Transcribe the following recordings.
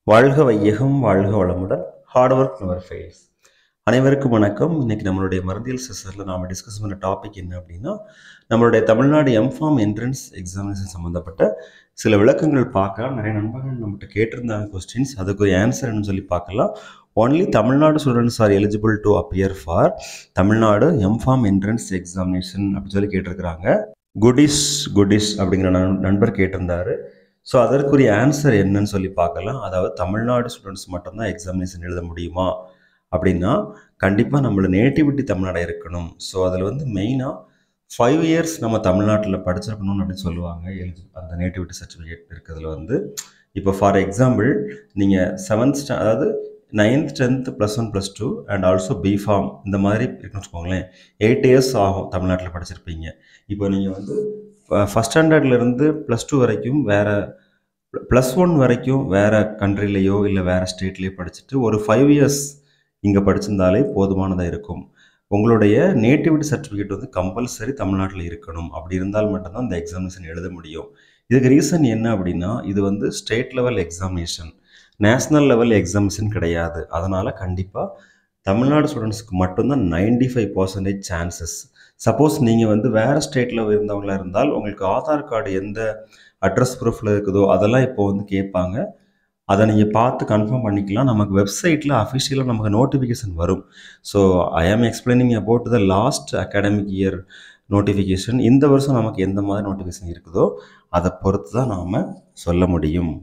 வாழ்க வையகம் வாழ்க வளமுடன் ஹார்ட் ஒர்க் நெவர் ஃபெயில்ஸ் அனைவருக்கும் வணக்கம் இன்னைக்கு நம்மளுடைய மருந்தியல் செஷனில் நாம் டிஸ்கஸ் பண்ண டாபிக் என்ன அப்படின்னா நம்மளுடைய தமிழ்நாடு எம்ஃபார்ம் என்ட்ரன்ஸ் எக்ஸாமினேஷன் சம்மந்தப்பட்ட சில விளக்கங்கள் பார்க்கலாம் நிறைய நண்பர்கள் நம்மகிட்ட கேட்டிருந்தாங்க கொஸ்டின்ஸ் அதுக்கு ஒரு ஆன்சர்னு சொல்லி பார்க்கலாம் only Tamil Nadu students are eligible to appear for Tamil Nadu MPharm entrance examination அப்படின்னு சொல்லி கேட்டிருக்கிறாங்க குடிஸ் குடிஸ் அப்படிங்கிற நண்- நண்பர் கேட்டிருந்தாரு ஸோ அதற்குரிய ஆன்சர் என்னன்னு சொல்லி பார்க்கலாம் அதாவது தமிழ்நாடு ஸ்டூடெண்ட்ஸ் மட்டும்தான் எக்ஸாமினேஷன் எழுத முடியுமா அப்படின்னா கண்டிப்பாக நம்மளோட நேட்டிவிட்டி தமிழ்நாடு இருக்கணும் ஸோ அதில் வந்து மெயினாக ஃபைவ் இயர்ஸ் நம்ம தமிழ்நாட்டில் படிச்சிருக்கணும் அப்படின்னு சொல்லுவாங்க எழுதி அந்த நேட்டிவிட்டி சர்டிஃபிகேட் இருக்கிறதுல வந்து இப்போ ஃபார் எக்ஸாம்பிள் நீங்கள் செவன்த் ஸ்டா அதாவது ninth tenth plus one plus two and also B Pharm இந்த மாதிரி இருக்குன்னு வச்சுக்கோங்களேன் எயிட் இயர்ஸ் ஆகும் தமிழ்நாட்டில் படிச்சிருப்பீங்க இப்போ நீங்கள் வந்து ஃபஸ்ட் ஸ்டாண்டர்ட்லேருந்து ப்ளஸ் டூ வரைக்கும் வேறு ப்ளஸ் ஒன் வரைக்கும் வேறு கண்ட்ரிலேயோ இல்லை வேறு ஸ்டேட்லேயோ படிச்சுட்டு ஒரு ஃபைவ் இயர்ஸ் இங்கே படிச்சிருந்தாலே போதுமானதாக இருக்கும் உங்களுடைய நேட்டிவிட்டி சர்டிஃபிகேட் வந்து கம்பல்சரி தமிழ்நாட்டில் இருக்கணும் அப்படி இருந்தால் மட்டும்தான் இந்த எக்ஸாமினேஷன் எழுத முடியும் இதுக்கு ரீசன் என்ன அப்படின்னா இது வந்து state level examination national level examination கிடையாது அதனால் கண்டிப்பாக தமிழ்நாடு ஸ்டூடெண்ட்ஸ்க்கு மட்டும்தான் ninety five percentage chances suppose நீங்கள் வந்து வேறு ஸ்டேட்டில் இருந்தவங்களா இருந்தால் உங்களுக்கு ஆதார் கார்டு எந்த அட்ரஸ் ப்ரூஃபில் இருக்குதோ அதெல்லாம் இப்போ வந்து கேட்பாங்க அதை நீங்கள் பார்த்து கன்ஃபார்ம் பண்ணிக்கலாம் நமக்கு வெப்சைட்டில் அஃபிஷியலாக நமக்கு நோட்டிஃபிகேஷன் வரும் so I am explaining about the last academic year notification இந்த வருஷம் நமக்கு எந்த மாதிரி நோட்டிஃபிகேஷன் இருக்குதோ அதை பொறுத்து தான் நாம் சொல்ல முடியும்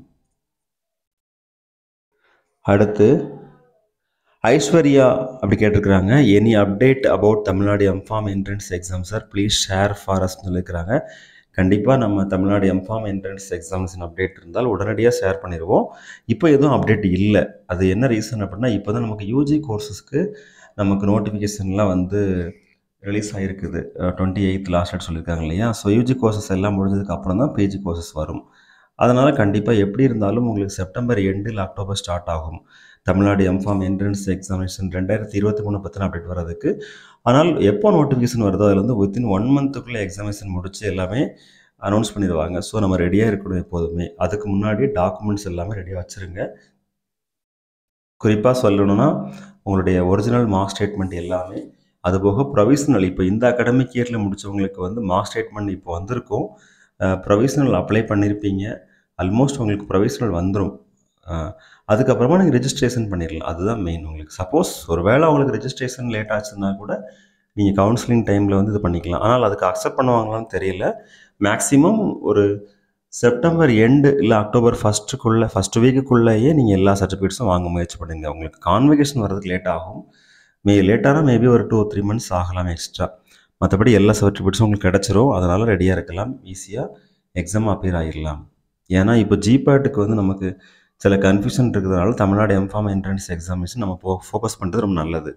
அடுத்து ஐஸ்வர்யா அப்படி கேட்டிருக்கிறாங்க any update about Tamil Nadu MPharm entrance exam sir please share for us சொல்லியிருக்கிறாங்க கண்டிப்பாக நம்ம தமிழ்நாடு எம்ஃபார்ம் என்ட்ரன்ஸ் எக்ஸாம்ஸின் அப்டேட் இருந்தால் உடனடியாக ஷேர் பண்ணிடுவோம் இப்போ எதுவும் அப்டேட் இல்லை அது என்ன ரீசன் அப்படின்னா இப்போ தான் நமக்கு யூஜி கோர்சஸ்க்கு நமக்கு நோட்டிஃபிகேஷன்லாம் வந்து ரிலீஸ் ஆகிருக்குது டுவெண்ட்டி எயித் லாஸ்ட் டேட் சொல்லியிருக்காங்க இல்லையா ஸோ யூஜி கோர்சஸ் எல்லாம் முடிஞ்சதுக்கு அப்புறம் தான் பிஜி கோர்சஸ் வரும் அதனால் கண்டிப்பாக எப்படி இருந்தாலும் உங்களுக்கு செப்டம்பர் எண்டில் அக்டோபர் ஸ்டார்ட் ஆகும் தமிழ்நாடு எம்ஃபார்ம் என்ட்ரன்ஸ் எக்ஸாமினேஷன் ரெண்டாயிரத்தி இருபத்தி மூணு பற்றின அப்டேட் வர்றதுக்கு ஆனால் எப்போ நோட்டிஃபிகேஷன் வருதோ அதில் வந்து வித்தின் ஒன் மந்த்துக்குள்ளே எக்ஸாமினேஷன் முடிச்சு எல்லாமே அனௌன்ஸ் பண்ணிடுவாங்க ஸோ நம்ம ரெடியாக இருக்கணும் எப்போதுமே அதுக்கு முன்னாடி டாக்குமெண்ட்ஸ் எல்லாமே ரெடியாக வச்சுருங்க குறிப்பாக சொல்லணும்னா உங்களுடைய ஒரிஜினல் மார்க் ஸ்டேட்மெண்ட் எல்லாமே அதுபோக ப்ரொவிஷனல் இப்போ இந்த அகாடமிக் இயரில் முடித்தவங்களுக்கு வந்து மார்க் ஸ்டேட்மெண்ட் இப்போ வந்திருக்கும் ப்ரொவிஷனல் அப்ளை பண்ணியிருப்பீங்க ஆல்மோஸ்ட் உங்களுக்கு ப்ரொவிஷனல் வந்துடும் அதுக்கப்புறமா நீங்கள் ரெஜிஸ்ட்ரேஷன் பண்ணிடலாம் அதுதான் மெயின் உங்களுக்கு சப்போஸ் ஒரு வேளை உங்களுக்கு ரெஜிஸ்ட்ரேஷன் லேட் ஆச்சுன்னா கூட நீங்கள் கவுன்சிலிங் டைமில் வந்து இது பண்ணிக்கலாம் ஆனால் அதுக்கு அக்செப்ட் பண்ணுவாங்களான்னு தெரியல மேக்ஸிமம் ஒரு செப்டம்பர் எண்டு இல்லை அக்டோபர் ஃபஸ்ட்டுக்குள்ளே ஃபஸ்ட் வீக்குக்குள்ளேயே நீங்கள் எல்லா சர்டிஃபிகேட்ஸும் வாங்க முயற்சி பண்ணுங்க உங்களுக்கு கான்வெகேஷன் வர்றதுக்கு லேட் ஆகும் மே லேட்டானா மேபி ஒரு டூ த்ரீ மந்த்ஸ் ஆகலாம் எக்ஸ்ட்ரா மற்றபடி எல்லா சர்டிஃபிகேட்ஸும் உங்களுக்கு கிடச்சிரும் அதனால் ரெடியாக இருக்கலாம் ஈஸியாக எக்ஸாம் அப்பியர் ஆகிடலாம் ஏன்னா இப்போ ஜிபேட்டுக்கு வந்து நமக்கு சில கன்ஃபியூஷன் இருக்கிறதுனால தமிழ்நாடு எம்ஃபார்ம் என்ட்ரன்ஸ் எக்ஸாமினேஷன் நம்ம போ ஃபோக்கஸ் பண்ணுறது ரொம்ப நல்லது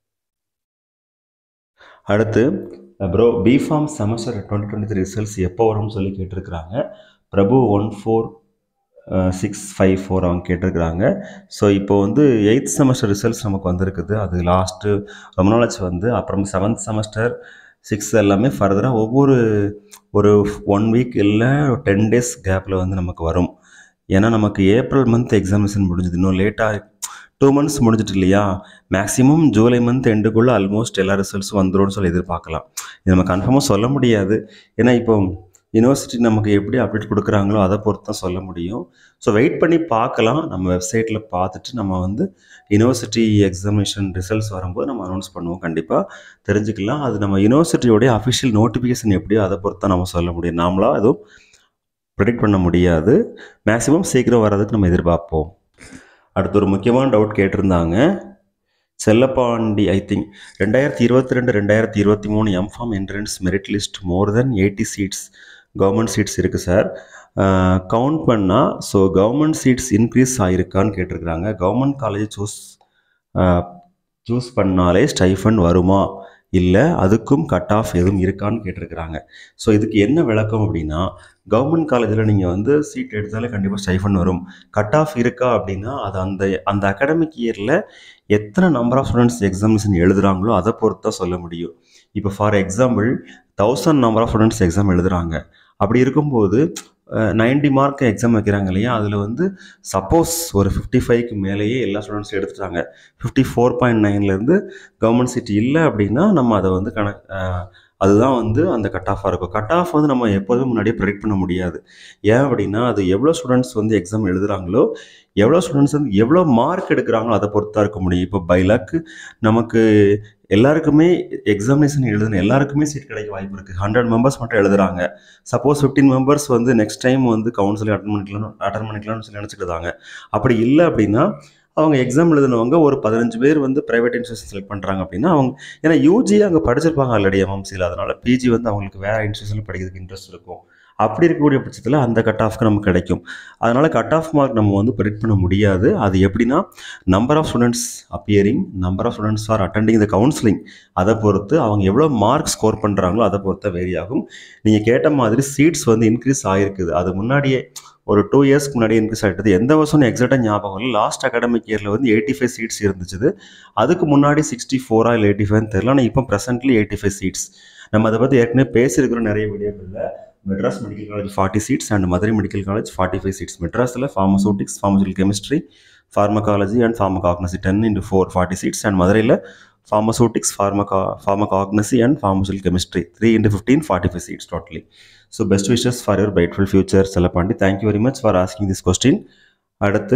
அடுத்து bro B Pharm semester twenty twenty three results எப்போ வரும்னு சொல்லி கேட்டிருக்கிறாங்க Prabhu one four six five four அவங்க கேட்டிருக்கிறாங்க ஸோ இப்போ வந்து எயித் செமஸ்டர் ரிசல்ட்ஸ் நமக்கு வந்திருக்குது அது லாஸ்ட்டு ரொம்ப நாளாச்சு வந்து அப்புறம் செவன்த் செமஸ்டர் சிக்ஸ் எல்லாமே ஃபர்தராக ஒவ்வொரு ஒரு ஒன் வீக் இல்லை டென் டேஸ் கேப்பில் வந்து நமக்கு வரும் ஏன்னா நமக்கு ஏப்ரல் மந்த் எக்ஸாமினேஷன் முடிஞ்சது இன்னும் லேட்டாக டூ மந்த்ஸ் முடிஞ்சிட்டு இல்லையா மேக்ஸிமம் ஜூலை மந்த் எண்டுக்குள்ளே ஆல்மோஸ்ட் எல்லா ரிசல்ட்ஸும் வந்துரும்னு சொல்லி எதிர்பார்க்கலாம் இது நம்ம கன்ஃபார்மாக சொல்ல முடியாது ஏன்னா இப்போ யூனிவர்சிட்டி நமக்கு எப்படி அப்டேட் கொடுக்குறாங்களோ அதை பொறுத்து தான் சொல்ல முடியும் ஸோ வெயிட் பண்ணி பார்க்கலாம் நம்ம வெப்சைட்டில் பார்த்துட்டு நம்ம வந்து யூனிவர்சிட்டி எக்ஸாமினேஷன் ரிசல்ட்ஸ் வரும்போது நம்ம அனௌன்ஸ் பண்ணுவோம் கண்டிப்பாக தெரிஞ்சுக்கலாம் அது நம்ம யூனிவர்சிட்டியோடைய அஃபிஷியல் நோட்டிஃபிகேஷன் எப்படியோ அதை பொறுத்து தான் நம்ம சொல்ல முடியும் நாமளாக எதுவும் ப்ரெடிக்ட் பண்ண முடியாது மேக்ஸிமம் சீக்கிரம் வர்றதுக்கு நம்ம எதிர்பார்ப்போம் அடுத்து ஒரு முக்கியமான டவுட் கேட்டிருந்தாங்க செல்லப்பாண்டி ஐ திங்க் ரெண்டாயிரத்தி இருபத்தி ரெண்டு ரெண்டாயிரத்தி இருபத்தி மூணு M Pharm entrance merit list more than eighty seats government seats இருக்குது சார் கவுண்ட் பண்ணால் ஸோ கவர்மெண்ட் சீட்ஸ் இன்க்ரீஸ் ஆகிருக்கான்னு கேட்டிருக்கிறாங்க கவர்மெண்ட் காலேஜ் சூஸ் சூஸ் பண்ணாலே ஸ்டைஃபன் வருமா இல்லை அதுக்கும் கட் ஆஃப் எதுவும் இருக்கான்னு கேட்டிருக்கிறாங்க ஸோ இதுக்கு என்ன விளக்கம் அப்படின்னா கவர்மெண்ட் காலேஜில் நீங்கள் வந்து சீட் எடுத்தாலே கண்டிப்பாக ஸ்டைஃபன் வரும் கட் ஆஃப் இருக்கா அப்படின்னா அது அந்த அந்த அகாடமிக் இயரில் எத்தனை நம்பர் ஆஃப் ஸ்டூடெண்ட்ஸ் எக்ஸாமினேஷன் எழுதுகிறாங்களோ அதை பொறுத்து தான் சொல்ல முடியும் இப்போ for example thousand number of students exam எழுதுகிறாங்க அப்படி இருக்கும்போது நைன்டி மார்க் எக்ஸாம் வைக்கிறாங்க இல்லையா அதில் வந்து சப்போஸ் ஒரு ஃபிஃப்டி ஃபைவ்க்கு மேலேயே எல்லா ஸ்டூடெண்ட்ஸும் எடுத்துட்டாங்க ஃபிஃப்டி ஃபோர் பாயிண்ட் நைன்லேருந்து கவர்மெண்ட் சீட் இல்லை அப்படின்னா நம்ம அதை வந்து கணக்கு அஹ், அதுதான் வந்து அந்த கட் ஆஃபாக இருக்கும் கட் ஆஃப் வந்து நம்ம எப்போதுமே முன்னாடியே ப்ரெடிக்ட் பண்ண முடியாது ஏன் அப்படின்னா அது எவ்வளோ ஸ்டூடெண்ட்ஸ் வந்து எக்ஸாம் எழுதுறாங்களோ எவ்வளோ ஸ்டூடெண்ட்ஸ் வந்து எவ்வளோ மார்க் எடுக்கிறாங்களோ அதை பொறுத்து தான் இருக்க முடியும் இப்போ பை லக் நமக்கு எல்லாருக்குமே எக்ஸாமினேஷன் எழுதுன எல்லாருக்குமே சீட் கிடைக்க வாய்ப்பு இருக்குது ஹண்ட்ரட் மெம்பர்ஸ் மட்டும் எழுதுறாங்க சப்போஸ் ஃபிஃப்டீன் மெம்பர்ஸ் வந்து நெக்ஸ்ட் டைம் வந்து கவுன்சிலிங் அட்டன் பண்ணிக்கலாம் அட்டன் பண்ணிக்கலாம்னு சொல்லி நினச்சிக்கிட்டாங்க அப்படி இல்லை அப்படின்னா அவங்க எக்ஸாம் எழுதினவங்க ஒரு பதினஞ்சு பேர் வந்து ப்ரைவேட் இன்ஸ்டியூஷன் செலக்ட் பண்ணுறாங்க அப்படின்னா அவங்க ஏன்னா யூஜி அங்கே படிச்சிருப்பாங்க ஆல்ரெடி எம்எம்சியில் அதனால பிஜி வந்து அவங்களுக்கு வேறு இன்ஸ்டியூஷனில் படிக்கிறதுக்கு இன்ட்ரெஸ்ட் இருக்கும் அப்படி இருக்கக்கூடிய பட்சத்தில் அந்த கட் ஆஃப்க்கு நமக்கு கிடைக்கும் அதனால் கட் ஆஃப் மார்க் நம்ம வந்து ப்ரெடிக்ட் பண்ண முடியாது அது எப்படின்னா number of students appearing number of students are attending the counselling அதை பொறுத்து அவங்க எவ்வளோ மார்க் ஸ்கோர் பண்ணுறாங்களோ அதை பொறுத்த வேரி ஆகும் நீங்கள் கேட்ட மாதிரி சீட்ஸ் வந்து இன்க்ரீஸ் ஆகிருக்குது அது முன்னாடியே ஒரு டூ இயர்ஸ்க்கு முன்னாடி இன்க்ரீஸ் ஆகிட்டது எந்த வருஷம் எக்ஸாக்டாக ஞாபகம் இல்லை லாஸ்ட் அகாடமிக் இயரில் வந்து எயிட்டி ஃபைவ் சீட்ஸ் இருந்துச்சு அதுக்கு முன்னாடி சிக்ஸ்டி ஃபோரா இல்லை எயிட்டி ஃபைவ்னு தெரியல ஆனால் இப்போ ப்ரெசென்ட்லி எயிட்டி ஃபைவ் சீட்ஸ் நம்ம அதை பற்றி ஏற்கனவே பேசியிருக்கிறோம் நிறைய வீடியோக்களில் Madras medical college forty seats and Madurai medical college forty five seats மெட்ராஸில் pharmaceutics pharmaceutical chemistry pharmacology and pharmacognosy ten into four forty seats and மதுரையில் pharmaceutics, pharmaca, pharmacognosy, and pharmaceutical chemistry. 3 into 15, 45 seats totally. So, best wishes for your brightful future, Salapandi. Thank you very much for asking this question. அடுத்து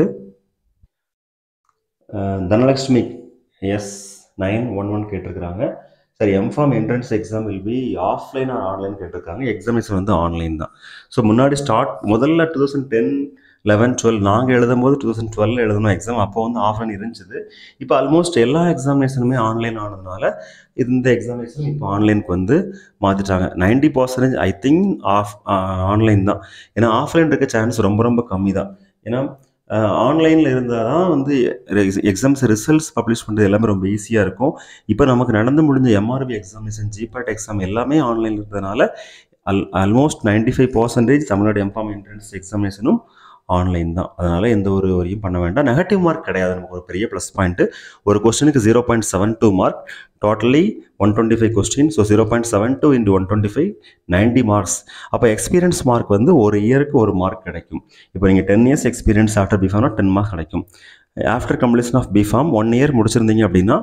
அஹ், Dhanalakshmi S nine one one கேட்டிருக்கிறாங்க சரி M Pharm entrance exam will be offline or online கேட்டிருக்காங்க examination வந்து online தான் so முன்னாடி start முதல்ல two thousand ten eleven twelve நாங்கள் எழுதும்போது டூ தௌசண்ட் டுவெல் எழுதணும் எக்ஸாம் அப்போ வந்து ஆஃப்லைன் இருந்துச்சு இப்போ ஆல்மோஸ்ட் எல்லா எக்ஸாமினேஷனுமே ஆன்லைன் ஆனதுனால இந்த எக்ஸாமினேஷன் இப்போ ஆன்லைனுக்கு வந்து மாற்றிட்டாங்க ninety percentage I think of online தான் ஏன்னா ஆஃப்லைன் இருக்க சான்ஸ் ரொம்ப ரொம்ப கம்மி தான் ஏன்னா ஆன்லைனில் இருந்தால் தான் வந்து எக்ஸாம்ஸ் ரிசல்ட்ஸ் பப்ளிஷ் பண்ணுறது எல்லாமே ரொம்ப ஈஸியாக இருக்கும் இப்போ நமக்கு நடந்து முடிஞ்ச எம்ஆர்பி எக்ஸாமினேஷன் ஜிபேட் எக்ஸாம் எல்லாமே ஆன்லைனில் இருந்ததுனால அல் almost ninety five percentage Tamil Nadu MPharm entrance எக்ஸாமினேஷனும் ஆன்லைன் தான் அதனால் எந்த ஒரு வரியும் பண்ண வேண்டாம் நெகட்டிவ் மார்க் கிடையாது நமக்கு ஒரு பெரிய ப்ளஸ் பாயிண்ட்டு ஒரு கொஸ்டினுக்கு zero point seven two mark totally one twenty five question so zero point seven two into one twenty five ninety marks அப்போ எக்ஸ்பீரியன்ஸ் மார்க் வந்து ஒரு இயருக்கு ஒரு மார்க் கிடைக்கும் இப்போ நீங்கள் டென் இயர்ஸ் எக்ஸ்பீரியன்ஸ் ஆஃப்டர் பிஃபார்ம்னா டென் மார்க் கிடைக்கும் after completion of B Pharm one year முடிச்சிருந்தீங்க அப்படின்னா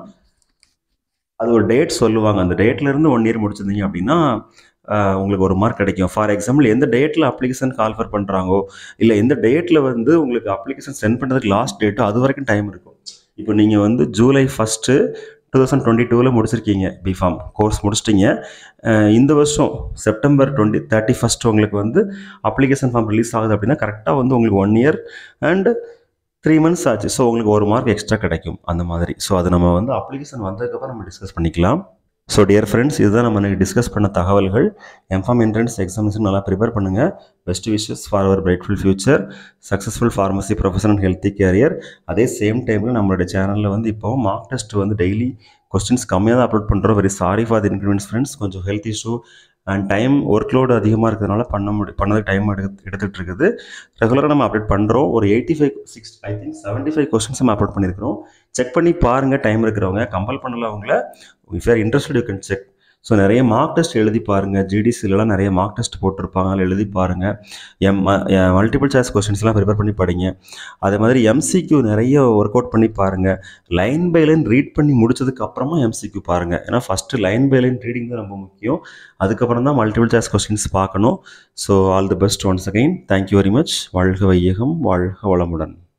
அது ஒரு டேட் சொல்லுவாங்க அந்த டேட்லேருந்து ஒன் இயர் முடிச்சிருந்தீங்க அப்படின்னா ஆஹ், உங்களுக்கு ஒரு மார்க் கிடைக்கும் ஃபார் எக்ஸாம்பிள் எந்த டேட்டில் அப்ளிகேஷன் கால்ஃபர் பண்ணுறாங்கோ இல்லை எந்த டேட்டில் வந்து உங்களுக்கு அப்ளிகேஷன் சென்ட் பண்ணுறதுக்கு லாஸ்ட் டேட்டோ அது வரைக்கும் டைம் இருக்கும் இப்போ நீங்கள் வந்து July first two thousand twenty டூவில் முடிச்சிருக்கீங்க பிஃபார்ம் கோர்ஸ் முடிச்சிட்டிங்க அஹ் இந்த வருஷம் செப்டம்பர் டுவெண்ட்டி தேர்ட்டி ஃபஸ்ட் உங்களுக்கு வந்து அப்ளிகேஷன் ஃபார்ம் ரிலீஸ் ஆகுது அப்படின்னா கரெக்டாக வந்து உங்களுக்கு one year and three months ஆச்சு ஸோ உங்களுக்கு ஒரு மார்க் எக்ஸ்ட்ரா கிடைக்கும் அந்த மாதிரி ஸோ அது நம்ம வந்து அப்ளிகேஷன் வந்ததுக்கப்புறம் நம்ம டிஸ்கஸ் பண்ணிக்கலாம் ஸோ டியர் ஃப்ரெண்ட்ஸ் இதுதான் நம்ம இன்னைக்கு டிஸ்கஸ் பண்ண தகவல்கள் எம்ஃபார்ம் என்ட்ரன்ஸ் எக்ஸாமினேஷன் நல்லா ப்ரிப்பேர் பண்ணுங்கள் best wishes for our brightful future successful pharmacy professional and healthy career அதே சேம் டைமில் நம்மளுடைய சேனலில் வந்து இப்போ மார்க் டெஸ்ட் வந்து டெய்லி கொஸ்டின்ஸ் கம்மியாக தான் அப்லோட் பண்ணுறோம் very sorry for the inconvenience friends கொஞ்சம் health issue and time work load அதிகமாக இருக்கிறதுனால பண்ண முடி பண்ணதுக்கு டைம் எடுத்து எடுத்துகிட்டு இருக்குது ரெகுலராக நம்ம அப்டேட் பண்ணுறோம் ஒரு eighty five six I think seventy five questions நம்ம அப்லோட் பண்ணியிருக்கிறோம் செக் பண்ணி பாருங்கள் டைம் இருக்கிறவங்க கம்பல் பண்ணல அவங்கள if are interested you can check so நிறைய மார்க் டெஸ்ட் எழுதி பாருங்கள் ஜிடிசிலலாம் நிறைய மார்க் டெஸ்ட் போட்டிருப்பாங்க அதில் எழுதி பாருங்கள் எம் மல்டிபிள் சாய்ஸ் கொஸ்டின்ஸ்லாம் ப்ரிப்பேர் பண்ணி படிங்க அதே மாதிரி எம்சிக்யூ நிறைய ஒர்க் அவுட் பண்ணி பாருங்கள் லைன் பை லைன் ரீட் பண்ணி முடிச்சதுக்கு அப்புறமா எம்சிக்யூ பாருங்கள் ஏன்னா first line by line reading தான் ரொம்ப முக்கியம் அதுக்கப்புறம் தான் மல்டிபிள் சாய்ஸ் கொஸ்டின்ஸ் பார்க்கணும் so all the best once again thank you very much வாழ்க வையகம் வாழ்க வளமுடன்